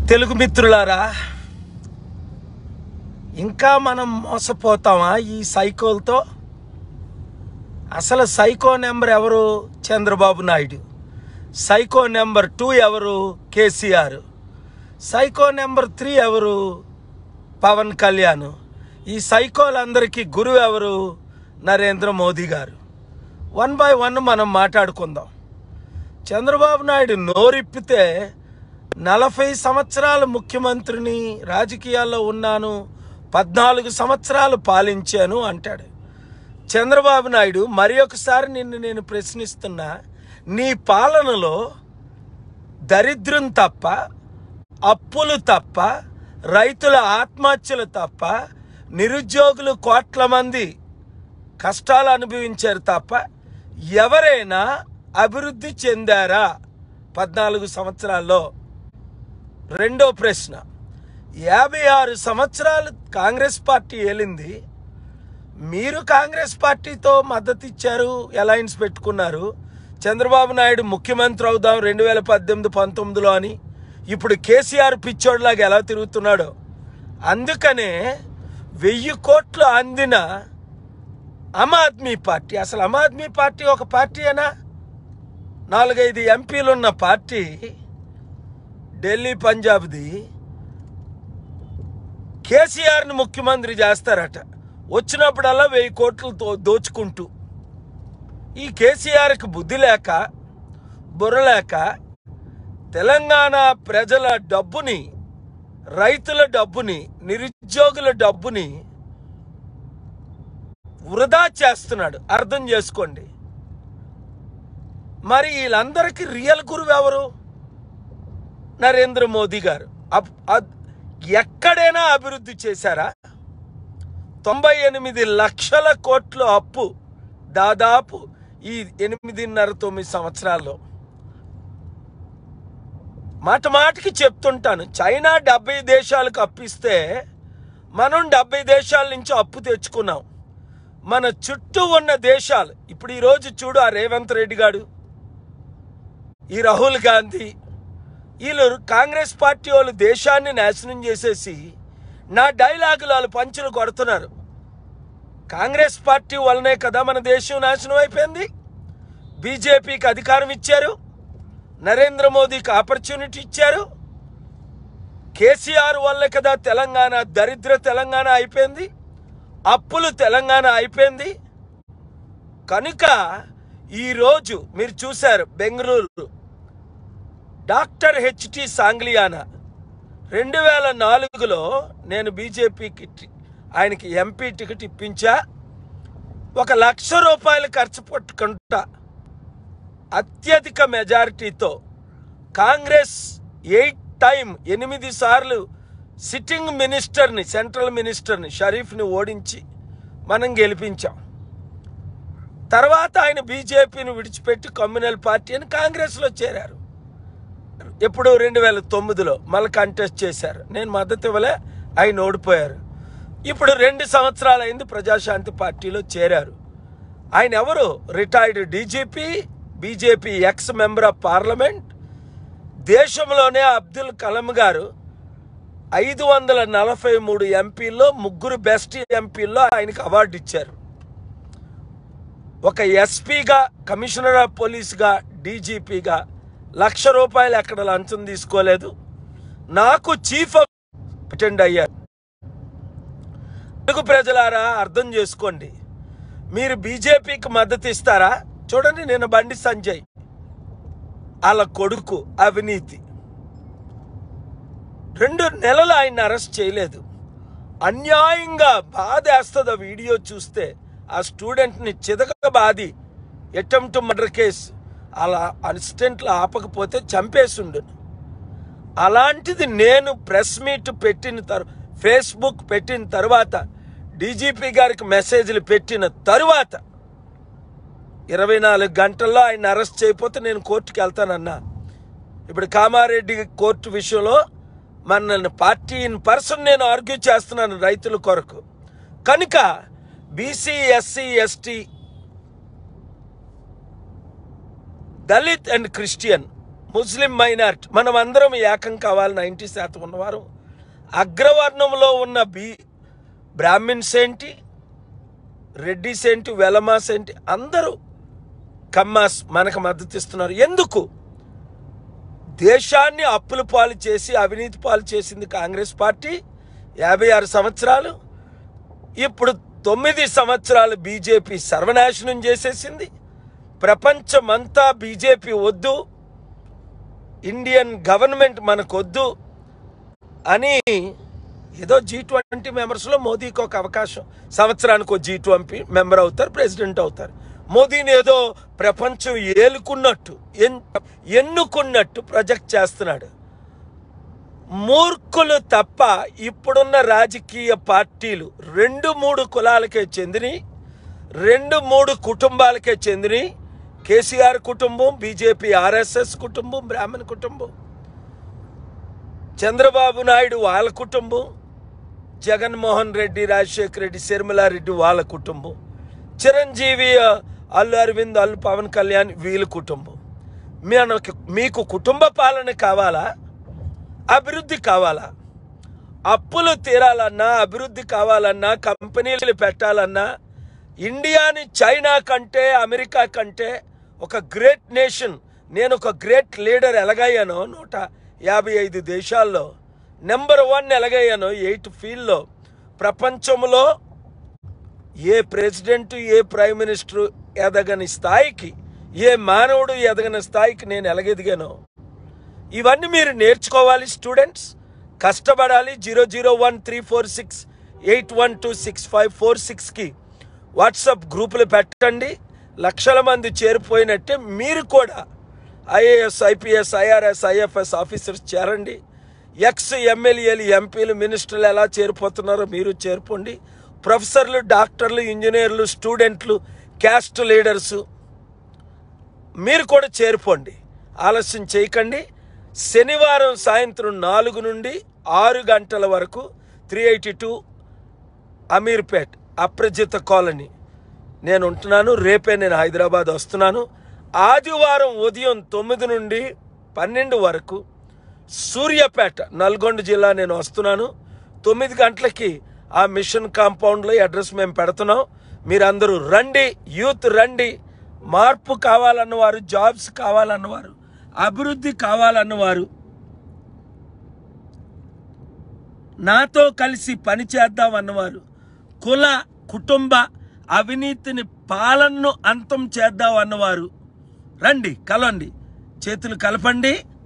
తెలుగు మిత్రులారా ఇంకా మనం మోసపోతామా ఈ సైకోలతో అసలు సైకో నెంబర్ ఎవరు Chandrababu Naidu psycho number two ఎవరు కేసీఆర్ సైకో నెంబర్ త్రీ ఎవరు పవన్ కళ్యాణ్ ఈ సైకోలందరికీ గురువు ఎవరు నరేంద్ర మోదీ గారు వన్ బై వన్ మనం మాట్లాడుకుందాం చంద్రబాబు నాయుడు నోరిప్పితే నలభై సంవత్సరాల ముఖ్యమంత్రిని రాజకీయాల్లో ఉన్నాను పద్నాలుగు సంవత్సరాలు పాలించాను అంటాడు చంద్రబాబు నాయుడు మరి ఒకసారి నిన్ను నేను ప్రశ్నిస్తున్నా నీ పాలనలో దరిద్రం తప్ప అప్పులు తప్ప రైతుల ఆత్మహత్యలు తప్ప నిరుద్యోగులు కోట్ల మంది కష్టాలు అనుభవించారు తప్ప ఎవరైనా అభివృద్ధి చెందారా పద్నాలుగు సంవత్సరాల్లో రెండో ప్రశ్న యాభై ఆరు సంవత్సరాలు కాంగ్రెస్ పార్టీ ఏలింది మీరు కాంగ్రెస్ పార్టీతో మద్దతు ఇచ్చారు అలయన్స్ పెట్టుకున్నారు చంద్రబాబు నాయుడు ముఖ్యమంత్రి అవుదాం రెండు వేల పద్దెనిమిది పంతొమ్మిదిలో అని ఇప్పుడు కేసీఆర్ పిచ్చోడ్లాగా ఎలా తిరుగుతున్నాడో అందుకనే వెయ్యి కోట్లు అందిన ఆమ్ ఆద్మీ పార్టీ అసలు ఆమ్ ఆద్మీ పార్టీ ఒక పార్టీయేనా నాలుగైదు ఎంపీలు ఉన్న పార్టీ ఢిల్లీ పంజాబ్ది కేసీఆర్ని ముఖ్యమంత్రి చేస్తారట వచ్చినప్పుడల్లా వెయ్యి కోట్లు దో- దోచుకుంటూ ఈ కేసీఆర్కి బుద్ధి లేక బుర్ర లేక తెలంగాణ ప్రజల డబ్బుని రైతుల డబ్బుని నిరుద్యోగుల డబ్బుని వృధా చేస్తున్నాడు అర్థం చేసుకోండి మరి వీళ్ళందరికీ రియల్ గురువు ఎవరు నరేంద్ర మోదీ గారు అప్- అద్- ఎక్కడైనా అభివృద్ధి చేశారా తొంభై ఎనిమిది లక్షల కోట్ల అప్పు దాదాపు ఈ ఎనిమిదిన్నర తొమ్మిది సంవత్సరాల్లో మాట మాటకి చెప్తుంటాను చైనా డెబ్బై దేశాలకు అప్పిస్తే మనం డెబ్బై దేశాల నుంచి అప్పు తెచ్చుకున్నాం మన చుట్టూ ఉన్న దేశాలు ఇప్పుడు ఈరోజు చూడు ఆ రేవంత్ రెడ్డి గారు ఈ రాహుల్ గాంధీ వీళ్ళు కాంగ్రెస్ పార్టీ వాళ్ళు దేశాన్ని నాశనం చేసేసి నా డైలాగులు వాళ్ళు పంచులు కొడుతున్నారు కాంగ్రెస్ పార్టీ వల్లనే కదా మన దేశం నాశనం అయిపోయింది బీజేపీకి అధికారం ఇచ్చారు నరేంద్ర మోదీకి ఆపర్చునిటీ ఇచ్చారు కేసీఆర్ వల్ల కదా తెలంగాణ దరిద్ర తెలంగాణ అయిపోయింది అప్పులు తెలంగాణ అయిపోయింది కనుక ఈరోజు మీరు చూశారు బెంగళూరు డాక్టర్ హెచ్టి సాంగ్లియానా రెండు వేల నాలుగులో నేను బీజేపీకి టి- ఆయనకి ఎంపీ టికెట్ ఇప్పించా ఒక లక్ష రూపాయలు ఖర్చు పెట్టుకుంటా అత్యధిక మెజారిటీతో కాంగ్రెస్ ఎయిట్ టైం ఎనిమిది సార్లు సిట్టింగ్ మినిస్టర్ని సెంట్రల్ మినిస్టర్ని షరీఫ్ని ఓడించి మనం గెలిపించాం తర్వాత ఆయన బీజేపీని విడిచిపెట్టి కమ్యూనల్ పార్టీ అని కాంగ్రెస్లో చేరారు ఎప్పుడు రెండు వేల తొమ్మిదిలో మళ్ళీ కంటెస్ట్ చేశారు నేను మద్దతు ఇవ్వలే ఆయన ఓడిపోయారు ఇప్పుడు రెండు సంవత్సరాలు అయింది ప్రజాశాంతి పార్టీలో చేరారు ఆయన ఎవరు retired DGP BJP ex member of parliament దేశంలోనే అబ్దుల్ కలాం గారు ఐదు వందల నలభై మూడు ఎంపీల్లో ముగ్గురు బెస్ట్ ఎంపీల్లో ఆయనకి అవార్డు ఇచ్చారు ఒక ఎస్పీగా కమిషనర్ ఆఫ్ పోలీస్గా డీజీపీగా లక్ష రూపాయలు ఎక్కడ లంచం తీసుకోలేదు నాకు చీఫ్ అటెండ్ అయ్యారు తెలుగు ప్రజలారా అర్థం చేసుకోండి మీరు బీజేపీకి మద్దతు ఇస్తారా చూడండి నేను బండి సంజయ్ వాళ్ళ కొడుకు అవినీతి రెండు నెలలు ఆయన అరెస్ట్ చేయలేదు అన్యాయంగా బాధేస్తుంది ఆ వీడియో చూస్తే ఆ స్టూడెంట్ని చితక బాది అటెంప్ట్ మర్డర్ కేసు అలా అసిస్టెంట్లు ఆపకపోతే చంపేసిండు అలాంటిది నేను ప్రెస్ మీట్ పెట్టిన తర్ ఫేస్బుక్ పెట్టిన తర్వాత డీజీపీ గారికి మెసేజ్లు పెట్టిన తరువాత ఇరవై నాలుగు గంటల్లో ఆయన అరెస్ట్ చేయకపోతే నేను కోర్టుకి వెళ్తానన్నా ఇప్పుడు కామారెడ్డి కోర్టు విషయంలో మన పార్టీ ఇన్ పర్సన్ నేను ఆర్గ్యూ చేస్తున్నాను రైతుల కొరకు కనుక BC SC ST Dalit and Christian Muslim minority మనం అందరం ఏకం కావాలి నైంటీ శాతం ఉన్నవారు అగ్రవర్ణంలో ఉన్న బి బ్రాహ్మిన్స్ ఏంటి రెడ్డిస్ ఏంటి వెలమాస్ ఏంటి అందరూ కమ్మాస్ మనకు మద్దతు ఇస్తున్నారు ఎందుకు దేశాన్ని అప్పుల పాలు చేసి అవినీతి పాలు చేసింది కాంగ్రెస్ పార్టీ యాభై ఆరు సంవత్సరాలు ఇప్పుడు తొమ్మిది సంవత్సరాలు బీజేపీ సర్వనాశనం చేసేసింది ప్రపంచమంతా బీజేపీ వద్దు ఇండియన్ గవర్నమెంట్ మనకొద్దు అని ఏదో జీ ట్వంటీ మెంబర్స్లో మోదీకి ఒక అవకాశం సంవత్సరానికి ఒక జీ ట్వంటీ మెంబర్ అవుతారు ప్రెసిడెంట్ అవుతారు మోదీని ఏదో ప్రపంచం ఏలుకున్నట్టు ఎన్- ఎన్నుకున్నట్టు ప్రొజెక్ట్ చేస్తున్నాడు మూర్ఖులు తప్ప ఇప్పుడున్న రాజకీయ పార్టీలు రెండు మూడు కులాలకే చెందిని రెండు మూడు కుటుంబాలకే చెందిని కేసీఆర్ కుటుంబం బీజేపీ ఆర్ఎస్ఎస్ కుటుంబం బ్రాహ్మణ కుటుంబం చంద్రబాబు నాయుడు వాళ్ళ కుటుంబం జగన్మోహన్ రెడ్డి రాజశేఖర రెడ్డి శర్మిలారెడ్డి వాళ్ళ కుటుంబం చిరంజీవి ఆ, అల్లు అరవింద్ అల్లు పవన్ కళ్యాణ్ వీళ్ళ కుటుంబం మనకి మీకు కుటుంబ పాలన కావాలా అభివృద్ధి కావాలా అప్పులు తీరాలన్నా అభివృద్ధి కావాలన్నా కంపెనీలు పెట్టాలన్నా ఇండియాని చైనా కంటే అమెరికా కంటే ఒక గ్రేట్ నేషన్ నేను ఒక గ్రేట్ లీడర్ ఎలాగయ్యానో నూట యాభై ఐదు దేశాల్లో నెంబర్ వన్ ఎలాగయ్యానో ఎయిట్ ఫీల్డ్లో ప్రపంచంలో ఏ ప్రెసిడెంట్ ఏ ప్రైమ్ మినిస్టర్ ఎదగని స్థాయికి ఏ మానవుడు ఎదగని స్థాయికి నేను ఎలాగెదిగానో ఇవన్నీ మీరు నేర్చుకోవాలి స్టూడెంట్స్ కష్టపడాలి zero zero one three four six eight one two six five four సిక్స్కి వాట్సాప్ గ్రూపులు పెట్టండి లక్షల మంది చేరిపోయినట్టే మీరు కూడా IAS IPS IRS IFS officers చేరండి ఎక్స్ ఎమ్మెల్యేలు ఎంపీలు మినిస్టర్లు ఎలా చేరిపోతున్నారో మీరు చేరిపోండి ప్రొఫెసర్లు డాక్టర్లు ఇంజనీర్లు స్టూడెంట్లు క్యాస్ట్ లీడర్సు మీరు కూడా చేరిపోండి ఆలస్యం చేయకండి శనివారం సాయంత్రం నాలుగు నుండి ఆరు గంటల వరకు three eighty two Ameerpet Aprajita colony నేను ఉంటున్నాను రేపే నేను హైదరాబాద్ వస్తున్నాను ఆదివారం ఉదయం తొమ్మిది నుండి పన్నెండు వరకు సూర్యాపేట నల్గొండ జిల్లా నేను వస్తున్నాను తొమ్మిది గంటలకి ఆ మిషన్ కాంపౌండ్లో అడ్రస్ మేము పెడుతున్నాం మీరందరూ రండి యూత్ రండి మార్పు కావాలన్నవారు జాబ్స్ కావాలన్నవారు అభివృద్ధి కావాలన్నవారు నాతో కలిసి పని చేద్దాం అన్నవారు కుల కుటుంబ అవినీతిని పాలనను అంతం చేద్దాం అన్నవారు రండి కలండి చేతులు కలపండి